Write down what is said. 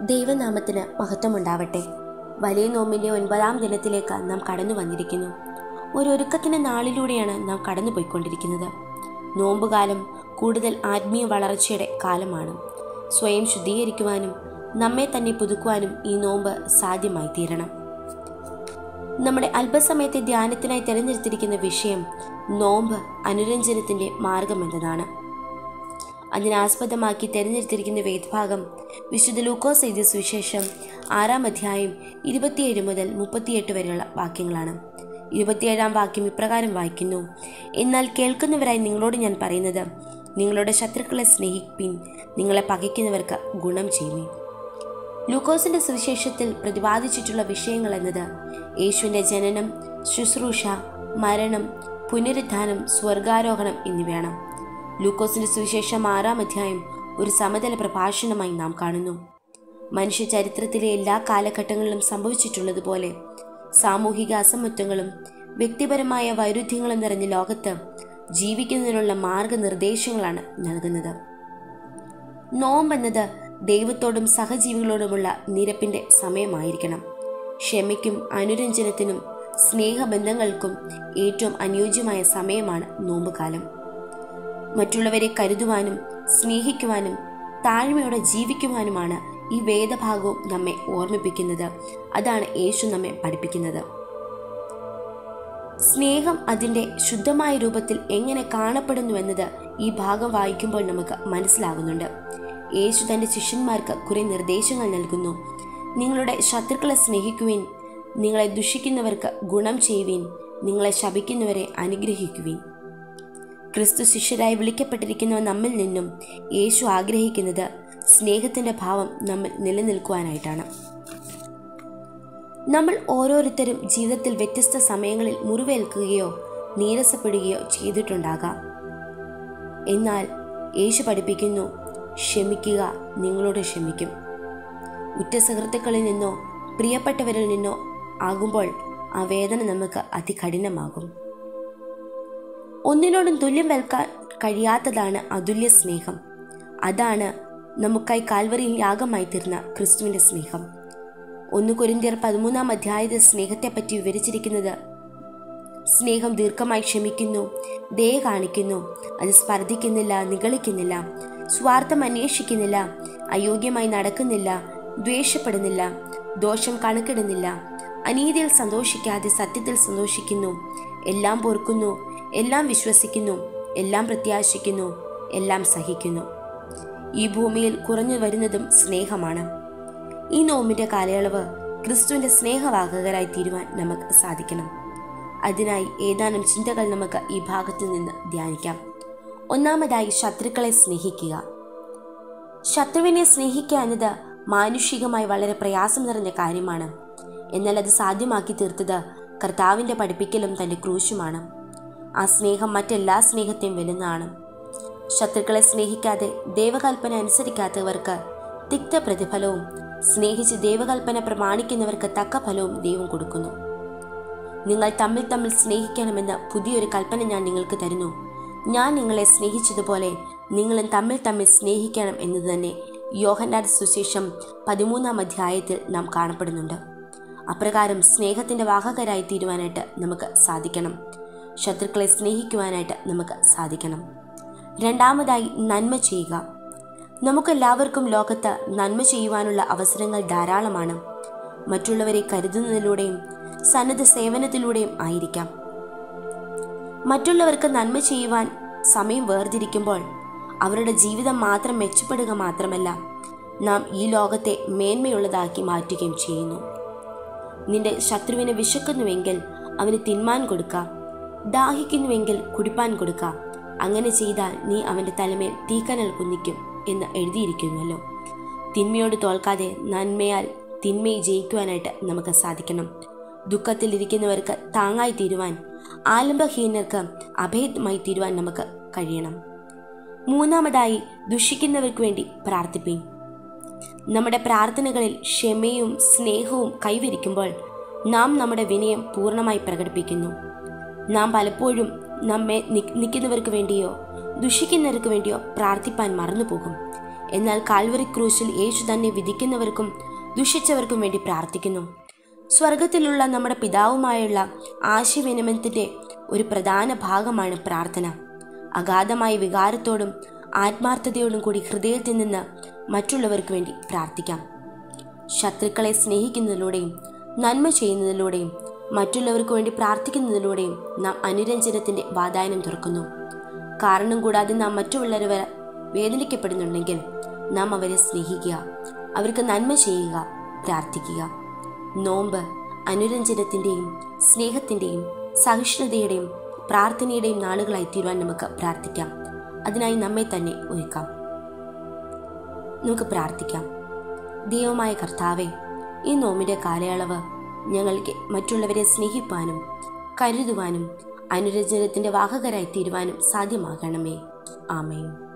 ദൈവനാമത്തിന് മഹത്വമുണ്ടാവട്ടെ വലിയ നോമ്പിന്റെ ഒൻപതാം ദിനത്തിലേക്ക് നാം കടന്നു വന്നിരിക്കുന്നു ഒരു ഒരുക്കത്തിന്റെ നാളിലൂടെയാണ് നാം കടന്നു പോയിക്കൊണ്ടിരിക്കുന്നത് നോമ്പുകാലം കൂടുതൽ ആത്മീയ വളർച്ചയുടെ കാലമാണ് സ്വയം ശുദ്ധീകരിക്കുവാനും നമ്മെ തന്നെ പുതുക്കുവാനും ഈ നോമ്പ് സാധ്യമായി തീരണം നമ്മുടെ അല്പസമയത്തെ ധ്യാനത്തിനായി തിരഞ്ഞെടുത്തിരിക്കുന്ന വിഷയം നോമ്പ് അനുരഞ്ജനത്തിന്റെ മാർഗം എന്നതാണ് അതിനാസ്പദമാക്കി തിരഞ്ഞെടുത്തിരിക്കുന്ന വേദഭാഗം വിശുദ്ധ ലൂക്കോസ് എഴുതിയ സുവിശേഷം ആറാം അധ്യായം ഇരുപത്തിയേഴ് മുതൽ മുപ്പത്തിയെട്ട് വരെയുള്ള വാക്യങ്ങളാണ് ഇരുപത്തിയേഴാം വാക്യം ഇപ്രകാരം വായിക്കുന്നു എന്നാൽ കേൾക്കുന്നവരായി നിങ്ങളോട് ഞാൻ പറയുന്നത് നിങ്ങളുടെ ശത്രുക്കളെ സ്നേഹിപ്പിൻ നിങ്ങളെ പകയ്ക്കുന്നവർക്ക് ഗുണം ചെയ്യുവിൻ ലൂക്കോസിന്റെ സുവിശേഷത്തിൽ പ്രതിപാദിച്ചിട്ടുള്ള വിഷയങ്ങൾ എന്നത് യേശുവിന്റെ ജനനം ശുശ്രൂഷ മരണം പുനരുദ്ധാനം സ്വർഗാരോഹണം എന്നിവയാണ് ലൂക്കോസിന്റെ സുവിശേഷം ആറാം അധ്യായം ഒരു സമതല പ്രഭാഷണമായി നാം കാണുന്നു മനുഷ്യ ചരിത്രത്തിലെ എല്ലാ കാലഘട്ടങ്ങളിലും സംഭവിച്ചിട്ടുള്ളതുപോലെ സാമൂഹിക അസമത്വങ്ങളും വ്യക്തിപരമായ വൈരുദ്ധ്യങ്ങളും നിറഞ്ഞ ലോകത്ത് ജീവിക്കുന്നതിനുള്ള മാർഗനിർദ്ദേശങ്ങളാണ് നൽകുന്നത് നോമ്പ് എന്നത് ദൈവത്തോടും സഹജീവികളോടുമുള്ള നിരപ്പിന്റെ സമയമായിരിക്കണം ക്ഷമയ്ക്കും അനുരഞ്ജനത്തിനും സ്നേഹബന്ധങ്ങൾക്കും ഏറ്റവും അനുയോജ്യമായ സമയമാണ് നോമ്പുകാലം മറ്റുള്ളവരെ കരുതുവാനും സ്നേഹിക്കുവാനും താഴ്മയോടെ ജീവിക്കുവാനുമാണ് ഈ വേദഭാഗവും നമ്മെ ഓർമ്മിപ്പിക്കുന്നത് അതാണ് യേശു നമ്മെ പഠിപ്പിക്കുന്നത് സ്നേഹം അതിൻ്റെ ശുദ്ധമായ രൂപത്തിൽ എങ്ങനെ കാണപ്പെടുന്നുവെന്നത് ഈ ഭാഗം വായിക്കുമ്പോൾ നമുക്ക് മനസ്സിലാകുന്നുണ്ട് യേശു തൻ്റെ ശിഷ്യന്മാർക്ക് കുറെ നിർദ്ദേശങ്ങൾ നൽകുന്നു നിങ്ങളുടെ ശത്രുക്കളെ സ്നേഹിക്കുവിൻ നിങ്ങളെ ദുഷിക്കുന്നവർക്ക് ഗുണം ചെയ്യുവിൻ നിങ്ങളെ ശപിക്കുന്നവരെ അനുഗ്രഹിക്കുവിൻ ക്രിസ്തു ശിഷ്യരായി വിളിക്കപ്പെട്ടിരിക്കുന്ന നമ്മിൽ നിന്നും യേശു ആഗ്രഹിക്കുന്നത് സ്നേഹത്തിന്റെ ഭാവം നമ്മിൽ നിലനിൽക്കുവാനായിട്ടാണ് നമ്മൾ ഓരോരുത്തരും ജീവിതത്തിൽ വ്യത്യസ്ത സമയങ്ങളിൽ മുറിവേൽക്കുകയോ നീരസപ്പെടുകയോ ചെയ്തിട്ടുണ്ടാകാം എന്നാൽ യേശു പഠിപ്പിക്കുന്നു ക്ഷമിക്കുക നിങ്ങളോട് ക്ഷമിക്കും ഉറ്റ സുഹൃത്തുക്കളിൽ നിന്നോ പ്രിയപ്പെട്ടവരിൽ നിന്നോ ആകുമ്പോൾ ആ വേദന നമുക്ക് അതികഠിനമാകും ഒന്നിനോടും തുല്യം വെൽക്കാൻ കഴിയാത്തതാണ് അതുല്യ സ്നേഹം അതാണ് നമുക്കായി കാൽവറിയിൽ യാഗമായി തീർന്ന ക്രിസ്തുവിന്റെ സ്നേഹം ഒന്ന് കൊരിന്തിയർ പതിമൂന്നാം അധ്യായത്തിൽ സ്നേഹത്തെപ്പറ്റി വിവരിച്ചിരിക്കുന്നത് സ്നേഹം ദീർഘമായി ക്ഷമിക്കുന്നു ദയ കാണിക്കുന്നു അത് സ്പർദ്ധിക്കുന്നില്ല നിഗളിക്കുന്നില്ല സ്വാർത്ഥം അന്വേഷിക്കുന്നില്ല അയോഗ്യമായി നടക്കുന്നില്ല ദ്വേഷപ്പെടുന്നില്ല ദോഷം കണക്കിടുന്നില്ല അനീതിയിൽ സന്തോഷിക്കാതെ സത്യത്തിൽ സന്തോഷിക്കുന്നു എല്ലാം പൊറുക്കുന്നു എല്ലാം വിശ്വസിക്കുന്നു എല്ലാം പ്രത്യാശിക്കുന്നു എല്ലാം സഹിക്കുന്നു ഈ ഭൂമിയിൽ കുറഞ്ഞു വരുന്നതും സ്നേഹമാണ് ഈ നോമ്പിന്റെ കാലയളവ് ക്രിസ്തുവിന്റെ സ്നേഹവാഹകരായി തീരുവാൻ നമുക്ക് സാധിക്കണം അതിനായി ഏതാനും ചിന്തകൾ നമുക്ക് ഈ ഭാഗത്തു നിന്ന് ധ്യാനിക്കാം ഒന്നാമതായി ശത്രുക്കളെ സ്നേഹിക്കുക ശത്രുവിനെ സ്നേഹിക്കുക എന്നത് മാനുഷികമായി വളരെ പ്രയാസം നിറഞ്ഞ കാര്യമാണ് എന്നാൽ അത് സാധ്യമാക്കി തീർത്തത് കർത്താവിന്റെ പഠിപ്പിക്കലും തന്റെ ക്രൂശുമാണ് ആ സ്നേഹം മറ്റെല്ലാ സ്നേഹത്തെയും വെല്ലുന്നതാണ് ശത്രുക്കളെ സ്നേഹിക്കാതെ ദൈവകൽപ്പന അനുസരിക്കാത്തവർക്ക് തിക്ത പ്രതിഫലവും സ്നേഹിച്ച് ദൈവകൽപ്പന പ്രമാണിക്കുന്നവർക്ക് തക്ക ഫലവും ദൈവം കൊടുക്കുന്നു നിങ്ങൾ തമ്മിൽ തമ്മിൽ സ്നേഹിക്കണമെന്ന് പുതിയൊരു കൽപ്പന ഞാൻ നിങ്ങൾക്ക് തരുന്നു ഞാൻ നിങ്ങളെ സ്നേഹിച്ചതുപോലെ നിങ്ങളും തമ്മിൽ തമ്മിൽ സ്നേഹിക്കണം എന്നത് തന്നെ യോഹന്നാട് സുശേഷം പതിമൂന്നാം അധ്യായത്തിൽ നാം കാണപ്പെടുന്നുണ്ട് അപ്രകാരം സ്നേഹത്തിന്റെ വാഹകരായി തീരുവാനായിട്ട് നമുക്ക് സാധിക്കണം ശത്രുക്കളെ സ്നേഹിക്കുവാനായിട്ട് നമുക്ക് സാധിക്കണം രണ്ടാമതായി നന്മ ചെയ്യുക നമുക്കെല്ലാവർക്കും ലോകത്ത് നന്മ ചെയ്യുവാനുള്ള അവസരങ്ങൾ ധാരാളമാണ് മറ്റുള്ളവരെ കരുതുന്നതിലൂടെയും സന്നദ്ധ സേവനത്തിലൂടെയും ആയിരിക്കാം മറ്റുള്ളവർക്ക് നന്മ ചെയ്യുവാൻ സമയം വേർതിരിക്കുമ്പോൾ അവരുടെ ജീവിതം മാത്രം മെച്ചപ്പെടുക മാത്രമല്ല നാം ഈ ലോകത്തെ മേന്മയുള്ളതാക്കി മാറ്റുകയും ചെയ്യുന്നു നിന്റെ ശത്രുവിനെ വിശക്കുന്നുവെങ്കിൽ അവന് തിന്മാൻ കൊടുക്കാം ദാഹിക്കുന്നുവെങ്കിൽ കുടിപ്പാൻ കൊടുക്കാം അങ്ങനെ ചെയ്താൽ നീ അവന്റെ തലമേൽ തീക്കനൽ കുന്നിക്കും എന്ന് എഴുതിയിരിക്കുന്നുവല്ലോ തിന്മയോട് തോൽക്കാതെ നന്മയാൽ തിന്മയെ ജയിക്കുവാനായിട്ട് നമുക്ക് സാധിക്കണം ദുഃഖത്തിലിരിക്കുന്നവർക്ക് താങ്ങായി തീരുവാൻ ആലംബഹീനർക്ക് അഭേദമായി തീരുവാൻ നമുക്ക് കഴിയണം മൂന്നാമതായി ദുഷിക്കുന്നവർക്ക് വേണ്ടി പ്രാർത്ഥിപ്പീൻ നമ്മുടെ പ്രാർത്ഥനകളിൽ ക്ഷമയും സ്നേഹവും കൈവരിക്കുമ്പോൾ നാം നമ്മുടെ വിനയം പൂർണ്ണമായി പ്രകടിപ്പിക്കുന്നു നാം പലപ്പോഴും നമ്മെ നിൽക്കുന്നവർക്ക് വേണ്ടിയോ ദുഷിക്കുന്നവർക്ക് വേണ്ടിയോ പ്രാർത്ഥിപ്പാൻ മറന്നുപോകും എന്നാൽ കാൽവറി ക്രൂശിൽ യേശു തന്നെ വിധിക്കുന്നവർക്കും ദുഷിച്ചവർക്കും വേണ്ടി പ്രാർത്ഥിക്കുന്നു സ്വർഗത്തിലുള്ള നമ്മുടെ പിതാവുമായുള്ള ആശയവിനിമയത്തിൻ്റെ ഒരു പ്രധാന ഭാഗമാണ് പ്രാർത്ഥന അഗാധമായ വികാരത്തോടും ആത്മാർത്ഥതയോടും കൂടി ഹൃദയത്തിൽ നിന്ന് മറ്റുള്ളവർക്ക് വേണ്ടി പ്രാർത്ഥിക്കാം ശത്രുക്കളെ സ്നേഹിക്കുന്നതിലൂടെയും നന്മ ചെയ്യുന്നതിലൂടെയും മറ്റുള്ളവർക്ക് വേണ്ടി പ്രാർത്ഥിക്കുന്നതിലൂടെയും നാം അനുരഞ്ജനത്തിന്റെ വാതായനം തുറക്കുന്നു കാരണം കൂടാതെ നാം മറ്റുള്ളവരെ വേദനിക്കപ്പെടുന്നുണ്ടെങ്കിൽ നാം അവരെ സ്നേഹിക്കുക അവർക്ക് നന്മ ചെയ്യുക പ്രാർത്ഥിക്കുക നോമ്പ് അനുരഞ്ജനത്തിന്റെയും സ്നേഹത്തിന്റെയും സഹിഷ്ണുതയുടെയും പ്രാർത്ഥനയുടെയും നാളുകളായി തീരുവാൻ നമുക്ക് പ്രാർത്ഥിക്കാം അതിനായി നമ്മെ തന്നെ ഒരുക്കാം നമുക്ക് പ്രാർത്ഥിക്കാം ദൈവമായ കർത്താവെ ഈ നോമിന്റെ കാലയളവ് ഞങ്ങൾക്ക് മറ്റുള്ളവരെ സ്നേഹിപ്പാനും കരുതുവാനും അനുരഞ്ജനത്തിന്റെ വാഹകരായി തീരുവാനും സാധ്യമാകണമേ ആമേൻ